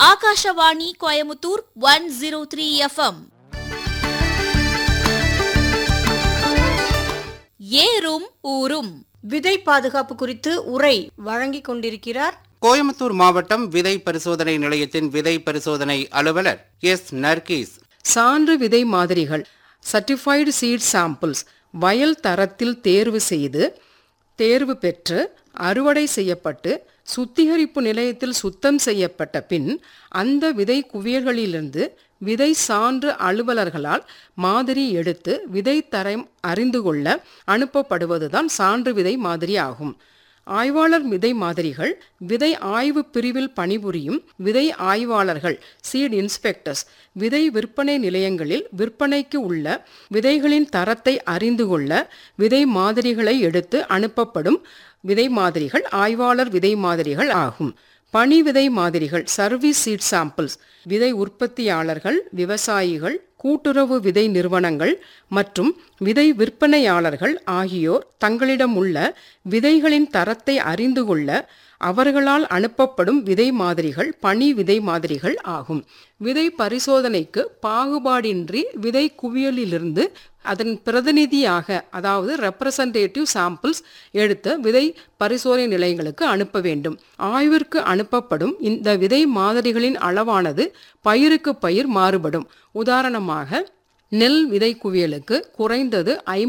Akashvani Coimbatore one zero three FM ஏறும் ஊரும் விதை பாதுகாப்பு குறித்து உரை வழங்கிக் கொண்டிருக்கிறார் கோயம்புத்தூர் மாவட்டம் விதை பரிசோதனை நிலையத்தின் விதை பரிசோதனை அலுவலர் எஸ் நர்கீஸ் சான்று விதை மாதிரிகள் சர்டிஃபைடு சீட் சாம்பிள்ஸ் வயல் தரத்தில் தேர்வு செய்து தேர்வு பெற்று அறுவடை செய்யப்பட்டு சுத்திகரிப்பு நிலையத்தில் சுத்தம் செய்யப்பட்ட பின் அந்த விதை குவியல்களிலிருந்து விதை சான்று அலுவலர்களால் மாதிரி எடுத்து விதை தரம் அறிந்து கொள்ள அனுப்பப்படுவதுதான் சான்று விதை மாதிரி ஆகும் ஆய்வாளர் விதை மாதிரிகள் விதை ஆய்வு பிரிவில் பணிபுரியும் விதை ஆய்வாளர்கள் சீட் இன்ஸ்பெக்டர்ஸ் விதை விற்பனை நிலையங்களில் விற்பனைக்கு உள்ள விதைகளின் தரத்தை அறிந்து கொள்ள விதை மாதிரிகளை எடுத்து அனுப்பப்படும் விதை மாதிரிகள் ஆய்வாளர் விதை மாதிரிகள் ஆகும் பணி விதை மாதிரிகள் சர்வீஸ் சீட் சாம்பிள்ஸ் விதை உற்பத்தியாளர்கள் விவசாயிகள் கூட்டுறவு விதை நிறுவனங்கள் மற்றும் விதை விற்பனையாளர்கள் ஆகியோர் தங்களிடம் உள்ள விதைகளின் தரத்தை அறிந்து கொள்ள அவர்களால் அனுப்பப்படும் விதை மாதிரிகள் பனி விதை மாதிரிகள் ஆகும் விதை பரிசோதனைக்கு பாகுபாடின்றி விதை குவியலிலிருந்து அதன் பிரதிநிதியாக அதாவது ரெப்ரசன்டேட்டிவ் சாம்பிள்ஸ் எடுத்து விதை பரிசோதனை நிலையங்களுக்கு அனுப்ப வேண்டும் ஆய்விற்கு அனுப்பப்படும் இந்த விதை மாதிரிகளின் அளவானது பயிருக்கு பயிர் மாறுபடும் உதாரணமாக நெல் விதை குவியலுக்கு குறைந்தது ஐம்பது